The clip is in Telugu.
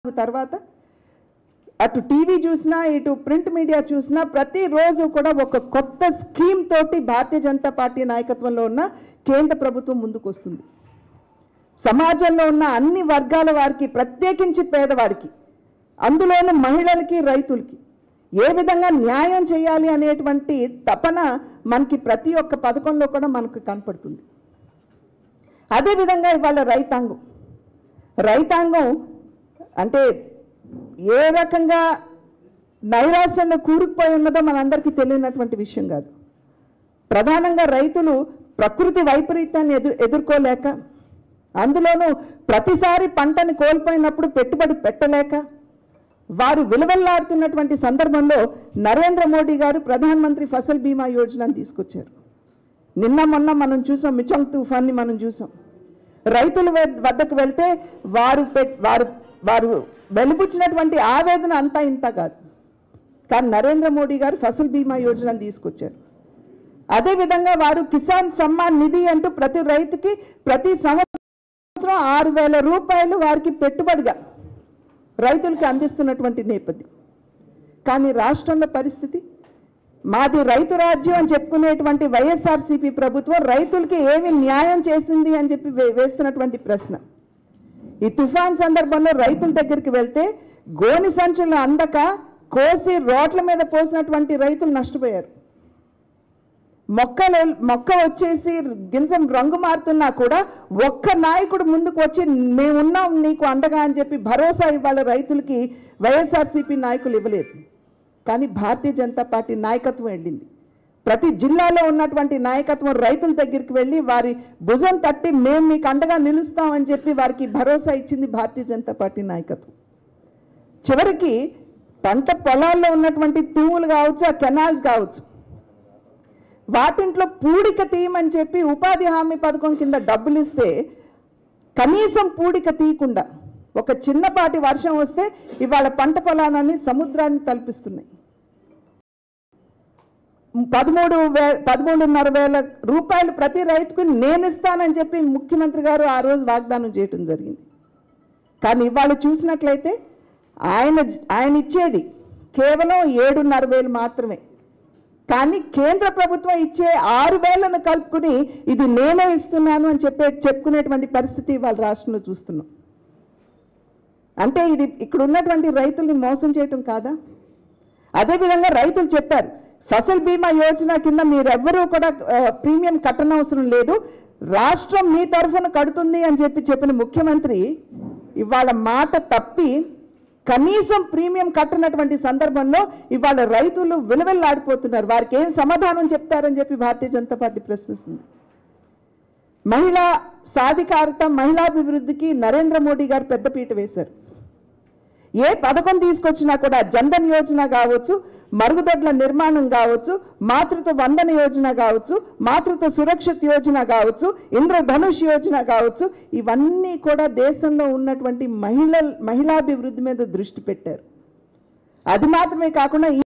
తర్వాత అటు టీవీ చూసినా ఇటు ప్రింట్ మీడియా చూసినా ప్రతిరోజు కూడా ఒక కొత్త స్కీమ్ తోటి భారతీయ జనతా పార్టీ నాయకత్వంలో ఉన్న కేంద్ర ప్రభుత్వం ముందుకు వస్తుంది సమాజంలో ఉన్న అన్ని వర్గాల వారికి ప్రత్యేకించి పేదవాడికి అందులోనూ మహిళలకి రైతులకి ఏ విధంగా న్యాయం చేయాలి అనేటువంటి తపన మనకి ప్రతి ఒక్క పథకంలో కూడా మనకు కనపడుతుంది అదేవిధంగా ఇవాళ రైతాంగం రైతాంగం అంటే ఏ రకంగా నైరాశ్యంలో కూరుకుపోయి ఉన్నదో మనందరికీ తెలియనటువంటి విషయం కాదు ప్రధానంగా రైతులు ప్రకృతి వైపరీత్యాన్ని ఎదు ఎదుర్కోలేక అందులోనూ ప్రతిసారి పంటని కోల్పోయినప్పుడు పెట్టుబడి పెట్టలేక వారు విలువెల్లాడుతున్నటువంటి సందర్భంలో నరేంద్ర మోడీ గారు ప్రధానమంత్రి ఫసల్ బీమా యోజనను తీసుకొచ్చారు నిన్న మొన్న మనం చూసాం మిచంగ్ తుఫాన్ని మనం చూసాం రైతుల వద్- వద్దకు వెళ్తే వారు పెట్ వారు వారు వెలుబుచ్చినటువంటి ఆవేదన అంతా ఇంత కాదు కానీ నరేంద్ర మోడీ గారు ఫసల్ బీమా యోజనను తీసుకొచ్చారు అదేవిధంగా వారు కిసాన్ సమ్మాన్ నిధి అంటూ ప్రతి రైతుకి ప్రతి సంవత్సరం ఆరు వేల రూపాయలు వారికి పెట్టుబడిగా రైతులకి అందిస్తున్నటువంటి నేపథ్యం కానీ రాష్ట్రంలో పరిస్థితి మాది రైతు రాజ్యం అని చెప్పుకునేటువంటి వైఎస్ఆర్సీపీ ప్రభుత్వం రైతులకి ఏమి న్యాయం చేసింది అని చెప్పి వే- వేస్తున్నటువంటి ప్రశ్న ఈ తుఫాన్ సందర్భంలో రైతుల దగ్గరికి వెళ్తే గోని సంచులు అందక కోసి రోడ్ల మీద పోసినటువంటి రైతులు నష్టపోయారు మొక్కలు మొక్క వచ్చేసి గింజం రంగు మారుతున్నా కూడా ఒక్క నాయకుడు ముందుకు వచ్చి మేమున్నాం నీకు అండగా అని చెప్పి భరోసా ఇవాళ రైతులకి వైఎస్ఆర్సీపీ నాయకులు ఇవ్వలేదు కానీ భారతీయ జనతా పార్టీ నాయకత్వం వెళ్ళింది ప్రతి జిల్లాలో ఉన్నటువంటి నాయకత్వం రైతుల దగ్గరికి వెళ్ళి వారి భుజం తట్టి మేము మీకు అండగా నిలుస్తామని చెప్పి వారికి భరోసా ఇచ్చింది భారతీయ జనతా పార్టీ నాయకత్వం చివరికి పంట పొలాల్లో ఉన్నటువంటి తూములు కావచ్చు ఆ కెనాల్స్ కావచ్చు వాటింట్లో పూడిక తీయమని చెప్పి ఉపాధి హామీ పథకం కింద డబ్బులు ఇస్తే కనీసం పూడిక తీయకుండా ఒక చిన్నపాటి వర్షం వస్తే ఇవాళ పంట పొలాన్ని సముద్రాన్ని తలపిస్తున్నాయి పదమూడు వే పదమూడున్నర వేల రూపాయలు ప్రతి రైతుకు నేను ఇస్తానని చెప్పి ముఖ్యమంత్రి గారు ఆ రోజు వాగ్దానం చేయటం జరిగింది కానీ ఇవాళ చూసినట్లయితే ఆయన ఆయన ఇచ్చేది కేవలం ఏడున్నర వేలు మాత్రమే కానీ కేంద్ర ప్రభుత్వం ఇచ్చే ఆరు వేలను కలుపుకుని ఇది నేనే ఇస్తున్నాను అని చెప్పే చెప్పుకునేటువంటి పరిస్థితి వాళ్ళ రాష్ట్రంలో చూస్తున్నాం అంటే ఇది ఇక్కడ ఉన్నటువంటి రైతుల్ని మోసం చేయటం కాదా అదేవిధంగా రైతులు చెప్పారు ఫసల్ బీమా యోజన కింద మీరెవ్వరూ కూడా ఆ, ప్రీమియం కట్టనవసరం లేదు రాష్ట్రం మీ తరఫున కడుతుంది అని చెప్పి చెప్పిన ముఖ్యమంత్రి ఇవాళ మాట తప్పి కనీసం ప్రీమియం కట్టనటువంటి సందర్భంలో ఇవాళ రైతులు విలువెల్లాడిపోతున్నారు వారికి ఏం సమాధానం చెప్తారని చెప్పి భారతీయ జనతా పార్టీ ప్రశ్నిస్తుంది మహిళా సాధికారత మహిళాభివృద్ధికి నరేంద్ర మోడీ గారు పెద్దపీట వేశారు ఏ పథకం తీసుకొచ్చినా కూడా జన్ధన్ యోజన కావచ్చు మరుగుదొడ్ల నిర్మాణం కావచ్చు మాతృత్వ వందన యోజన కావచ్చు మాతృత్వ సురక్షిత్ యోజన కావచ్చు ఇంద్రధనుష్ యోజన కావచ్చు ఇవన్నీ కూడా దేశంలో ఉన్నటువంటి మహిళ మహిళాభివృద్ధి మీద దృష్టి పెట్టారు అది మాత్రమే కాకుండా